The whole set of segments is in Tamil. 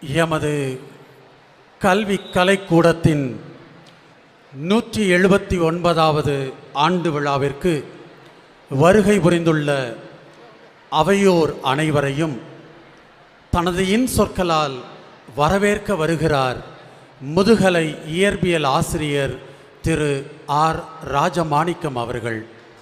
எமது கல்வி கலைக்கூடத்தின் நூற்றி எழுபத்தி ஒன்பதாவது ஆண்டு விழாவிற்கு வருகை புரிந்துள்ள அவையோர் அனைவரையும் தனது இன் சொற்களால் வரவேற்க வருகிறார் முதுகலை இயற்பியல் ஆசிரியர் திரு ஆர் ராஜமாணிக்கம் அவர்கள்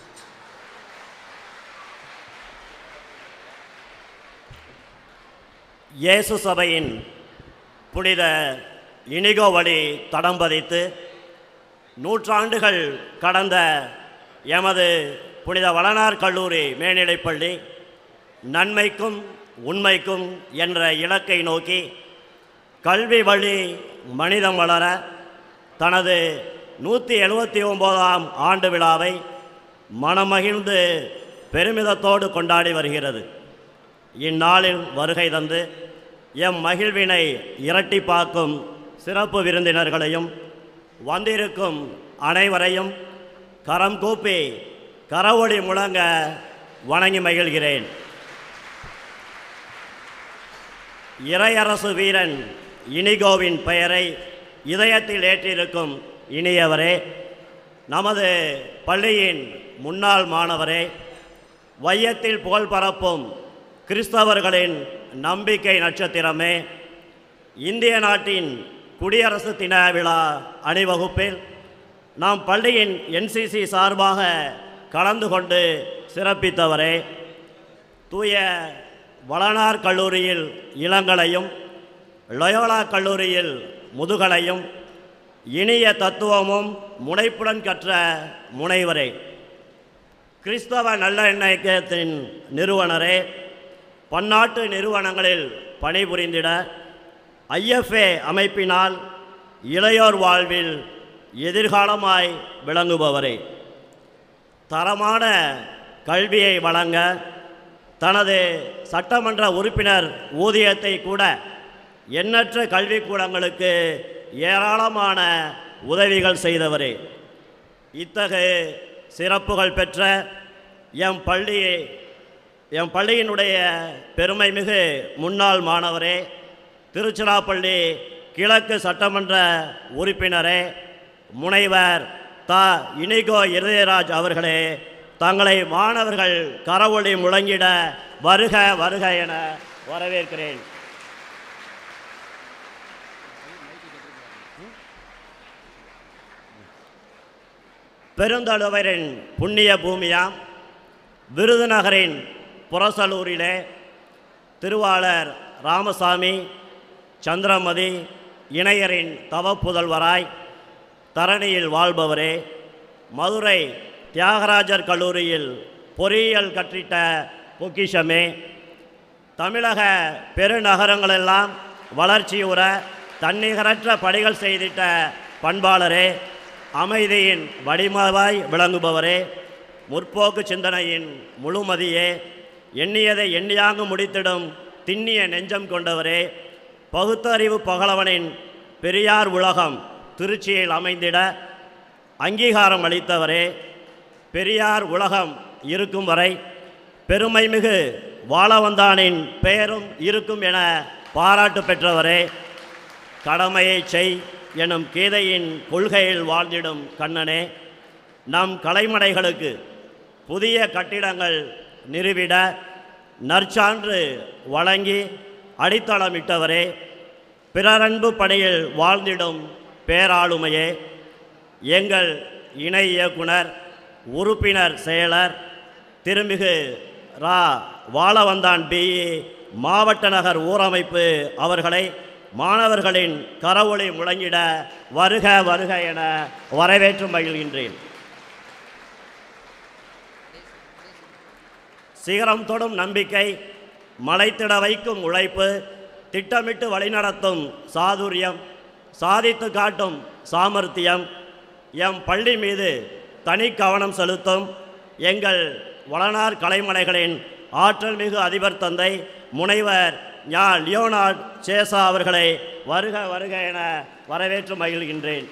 இயேசு சபையின் புனித இனிகோ வழி தடம் பதித்து நூற்றாண்டுகள் கடந்த எமது புனித வளனார் கல்லூரி மேல்நிலைப்பள்ளி நன்மைக்கும் உண்மைக்கும் என்ற இலக்கை நோக்கி கல்வி வழி மனிதம் வளர தனது நூற்றி எழுபத்தி ஒம்போதாம் ஆண்டு விழாவை மனமகிழ்ந்து பெருமிதத்தோடு கொண்டாடி வருகிறது இந்நாளில் வருகை தந்து எம் மகிழ்வினை இரட்டிப்பாக்கும் சிறப்பு விருந்தினர்களையும் வந்திருக்கும் அனைவரையும் கரம் கூப்பி கரவொளி முழங்க வணங்கி மகிழ்கிறேன் இறையரசு வீரன் இனிகோவின் பெயரை இதயத்தில் ஏற்றிருக்கும் இனியவரே நமது பள்ளியின் முன்னாள் மாணவரே வையத்தில் புகழ் பரப்பும் கிறிஸ்தவர்களின் நம்பிக்கை நட்சத்திரமே இந்திய நாட்டின் குடியரசு தின விழா அணிவகுப்பில் நாம் பள்ளியின் என்சிசி சார்பாக கலந்து கொண்டு சிறப்பித்தவரே தூய வளனார் கல்லூரியில் இளங்கலையும் லயோலா கல்லூரியில் முதுகலையும் இனிய தத்துவமும் முனைப்புடன் கற்ற முனைவரே கிறிஸ்தவ நல்லெண்ணயக்கத்தின் நிறுவனரே பன்னாட்டு நிறுவனங்களில் பணிபுரிந்திட ஐஎஃப்ஏ அமைப்பினால் இளையோர் வாழ்வில் எதிர்காலமாய் விளங்குபவரே தரமான கல்வியை வழங்க தனது சட்டமன்ற உறுப்பினர் ஊதியத்தை கூட எண்ணற்ற கல்விக்கூடங்களுக்கு ஏராளமான உதவிகள் செய்தவரே இத்தகைய சிறப்புகள் பெற்ற எம் பள்ளியை எம் பள்ளியினுடைய பெருமைமிகு முன்னாள் மாணவரே திருச்சிராப்பள்ளி கிழக்கு சட்டமன்ற உறுப்பினரே முனைவர் த இனிகோ இருதயராஜ் அவர்களே தங்களை மாணவர்கள் கரவொளி முழங்கிட வருக வருக என வரவேற்கிறேன் பெருந்தழுவரின் புண்ணிய பூமியாம் விருதுநகரின் புறசலூரிலே திருவாளர் ராமசாமி சந்திரமதி இணையரின் தவப்புதல்வராய் தரணியில் வாழ்பவரே மதுரை தியாகராஜர் கல்லூரியில் பொறியியல் கற்றிட்ட பொக்கிஷமே தமிழக பெருநகரங்களெல்லாம் வளர்ச்சியுற தன்னிகரற்ற பணிகள் செய்திட்ட பண்பாளரே அமைதியின் வடிமாவாய் விளங்குபவரே முற்போக்கு சிந்தனையின் முழுமதியே எண்ணியதை எண்ணியாக முடித்திடும் திண்ணிய நெஞ்சம் கொண்டவரே பகுத்தறிவு பகலவனின் பெரியார் உலகம் திருச்சியில் அமைந்திட அங்கீகாரம் அளித்தவரே பெரியார் உலகம் இருக்கும் வரை பெருமைமிகு வாழவந்தானின் பெயரும் இருக்கும் என பாராட்டு பெற்றவரே கடமையை செய் எனும் கீதையின் கொள்கையில் வாழ்ந்திடும் கண்ணனே நம் கலைமடைகளுக்கு புதிய கட்டிடங்கள் நிறுவிட நற்சான்று வழங்கி அடித்தளமிட்டவரே பிறரன்பு பணியில் வாழ்ந்திடும் பேராளுமையே எங்கள் இணை இயக்குனர் உறுப்பினர் செயலர் திருமிகு ரா வாழவந்தான் பிஇ மாவட்ட நகர் ஊரமைப்பு அவர்களை மாணவர்களின் கரவொளி முழங்கிட வருக வருக என வரவேற்று மகிழ்கின்றேன் சிகரம் தொடும் நம்பிக்கை மலைத்திட வைக்கும் உழைப்பு திட்டமிட்டு வழிநடத்தும் சாதுரியம் சாதித்து காட்டும் சாமர்த்தியம் எம் பள்ளி மீது தனி கவனம் செலுத்தும் எங்கள் வளனார் கலைமலைகளின் ஆற்றல் மிகு அதிபர் தந்தை முனைவர் ஞா லியோனார்ட் சேசா அவர்களை வருக வருக என வரவேற்று மகிழ்கின்றேன்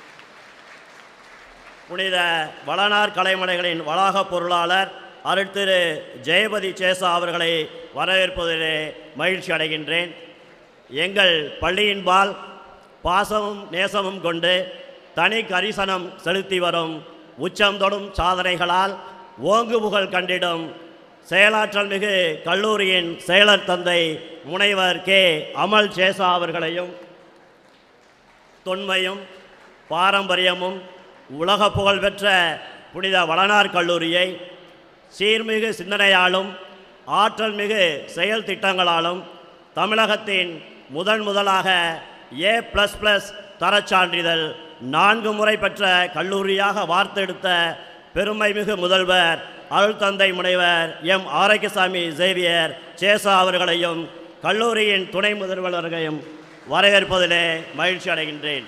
புனித வளனார் கலைமலைகளின் வளாக பொருளாளர் அருட்திரு ஜெயபதி சேசா அவர்களை வரவேற்பதிலே மகிழ்ச்சி அடைகின்றேன் எங்கள் பள்ளியின்பால் பாசமும் நேசமும் கொண்டு தனி கரிசனம் செலுத்தி வரும் உச்சம் தொடும் சாதனைகளால் ஓங்கு புகழ் கண்டிடும் செயலாற்றல் மிகு கல்லூரியின் செயலர் தந்தை முனைவர் கே அமல் சேசா அவர்களையும் தொன்மையும் பாரம்பரியமும் உலக புகழ்பெற்ற புனித வளனார் கல்லூரியை சீர்மிகு சிந்தனையாலும் ஆற்றல் மிகு செயல் திட்டங்களாலும் தமிழகத்தின் முதன் முதலாக ஏ ப்ளஸ் ப்ளஸ் தரச்சான்றிதழ் நான்கு முறை பெற்ற கல்லூரியாக வார்த்தெடுத்த பெருமைமிகு முதல்வர் அருள் தந்தை முனைவர் எம் ஆரோக்கியசாமி சேவியர் சேசா அவர்களையும் கல்லூரியின் துணை முதல்வர்களையும் வரவேற்பதிலே மகிழ்ச்சி அடைகின்றேன்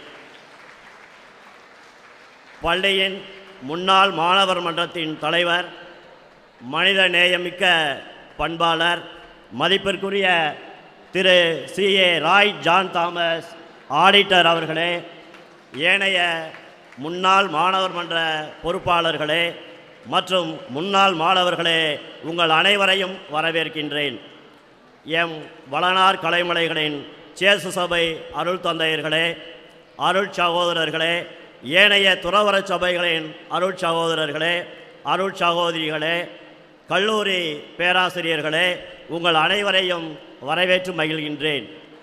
பள்ளியின் முன்னாள் மாணவர் மன்றத்தின் தலைவர் மனித நேயமிக்க பண்பாளர் மதிப்பிற்குரிய திரு C A Roy John Thomas auditor அவர்களே ஏனைய முன்னாள் மாணவர் மன்ற பொறுப்பாளர்களே மற்றும் முன்னாள் மாணவர்களே உங்கள் அனைவரையும் வரவேற்கின்றேன் எம் வளனார் கலைமலைகளின் சேசு சபை அருள் தந்தையர்களே அருள் சகோதரர்களே ஏனைய துறவர சபைகளின் அருள் சகோதரர்களே அருள் சகோதரிகளே கல்லூரி பேராசிரியர்களே உங்கள் அனைவரையும் வரவேற்று மகிழ்கின்றேன்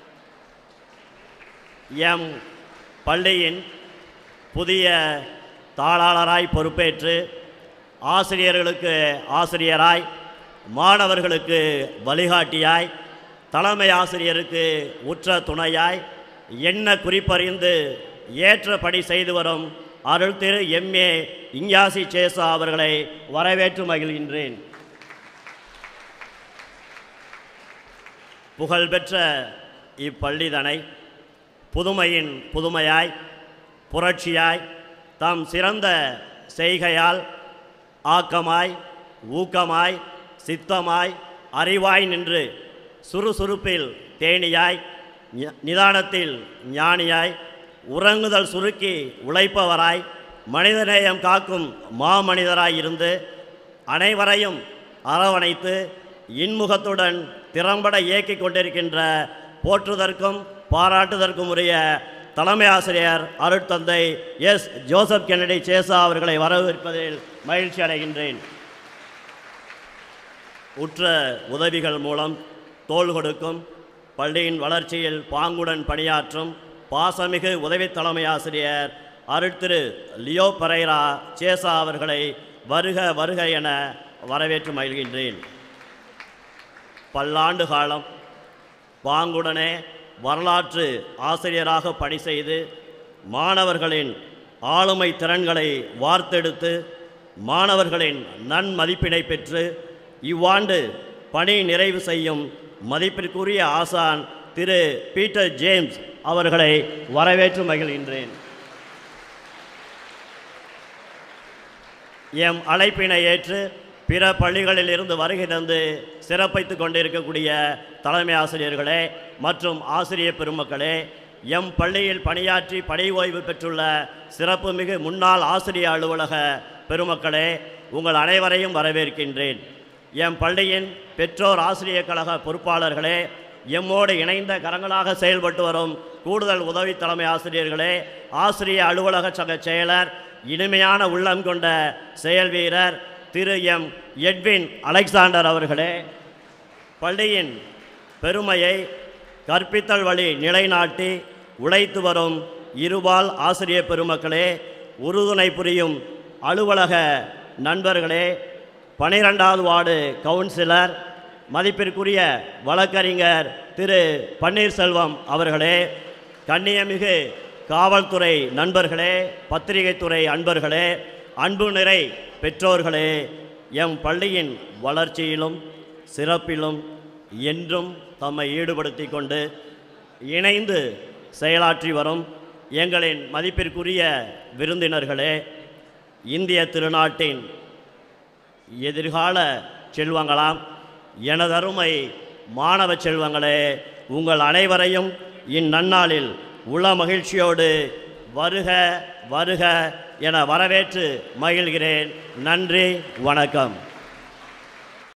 எம் பள்ளியின் புதிய தாளாளராய் பொறுப்பேற்று ஆசிரியர்களுக்கு ஆசிரியராய் மாணவர்களுக்கு வழிகாட்டியாய் தலைமை ஆசிரியருக்கு உற்ற துணையாய் என்ன குறிப்பறிந்து ஏற்ற பணி செய்து வரும் அருள் திரு எம்ஏ இஞ்ஞாசி சேசா அவர்களை வரவேற்று மகிழ்கின்றேன் புகழ்பெற்ற இப்பள்ளிதனை புதுமையின் புதுமையாய் புரட்சியாய் தாம் சிறந்த செய்கையால் ஆக்கமாய் ஊக்கமாய் சித்தமாய் அறிவாய் நின்று சுறுசுறுப்பில் தேனியாய் ஞ- நிதானத்தில் ஞானியாய் உறங்குதல் சுருக்கி உழைப்பவராய் மனிதநேயம் காக்கும் மாமனிதராய் இருந்து அனைவரையும் அரவணைத்து இன்முகத்துடன் திறம்பட இயக்கிக் கொண்டிருக்கின்ற போற்றுதற்கும் பாராட்டுதற்கும் உரிய தலைமை ஆசிரியர் அருட்தந்தை எஸ் ஜோசப் கென்னடி சேசா அவர்களை வரவேற்பதில் மகிழ்ச்சி அடைகின்றேன் உற்ற உதவிகள் மூலம் தோள் கொடுக்கும் பள்ளியின் வளர்ச்சியில் பாங்குடன் பணியாற்றும் பாசமிகு உதவி தலைமை ஆசிரியர் அருட்திரு லியோ பரைரா சேசா அவர்களை வருக வருக என வரவேற்று மகிழ்கின்றேன் பல்லாண்டு காலம் பாங்குடனே வரலாற்று ஆசிரியராக பணி செய்து மாணவர்களின் ஆளுமை திறன்களை வார்த்தெடுத்து மாணவர்களின் நன்மதிப்பினை பெற்று இவ்வாண்டு பணி நிறைவு செய்யும் மதிப்பிற்குரிய ஆசான் திரு பீட்டர் ஜேம்ஸ் அவர்களை வரவேற்று மகிழ்கின்றேன் எம் அழைப்பினை ஏற்று பிற பள்ளிகளில் இருந்து வருகை தந்து சிறப்பித்துக் கொண்டிருக்கக்கூடிய தலைமை ஆசிரியர்களே மற்றும் ஆசிரியர் பெருமக்களே எம் பள்ளியில் பணியாற்றி பணி ஓய்வு பெற்றுள்ள சிறப்புமிகு முன்னாள் ஆசிரியர் அலுவலக பெருமக்களே உங்கள் அனைவரையும் வரவேற்கின்றேன் எம் பள்ளியின் பெற்றோர் ஆசிரியர் கழக பொறுப்பாளர்களே எம்மோடு இணைந்த கரங்களாக செயல்பட்டு வரும் கூடுதல் உதவி தலைமை ஆசிரியர்களே ஆசிரியர் அலுவலக சங்க செயலர் இனிமையான உள்ளம் கொண்ட செயல் வீரர் திரு எம் எட்வின் அலெக்சாண்டர் அவர்களே பள்ளியின் பெருமையை கற்பித்தல் வழி நிலைநாட்டி உழைத்து வரும் இருபால் ஆசிரியர் பெருமக்களே உறுதுணை புரியும் அலுவலக நண்பர்களே பனிரெண்டாவது வார்டு கவுன்சிலர் மதிப்பிற்குரிய வழக்கறிஞர் திரு பன்னீர்செல்வம் அவர்களே கண்ணியமிகு காவல்துறை நண்பர்களே பத்திரிகைத்துறை அன்பர்களே அன்பு நிறை பெற்றோர்களே எம் பள்ளியின் வளர்ச்சியிலும் சிறப்பிலும் என்றும் தம்மை ஈடுபடுத்தி கொண்டு இணைந்து செயலாற்றி வரும் எங்களின் மதிப்பிற்குரிய விருந்தினர்களே இந்திய திருநாட்டின் எதிர்கால செல்வங்களாம் எனதருமை மாணவ செல்வங்களே உங்கள் அனைவரையும் இந்நன்னாளில் உள மகிழ்ச்சியோடு வருக வருக என வரவேற்று மகிழ்கிறேன் நன்றி வணக்கம்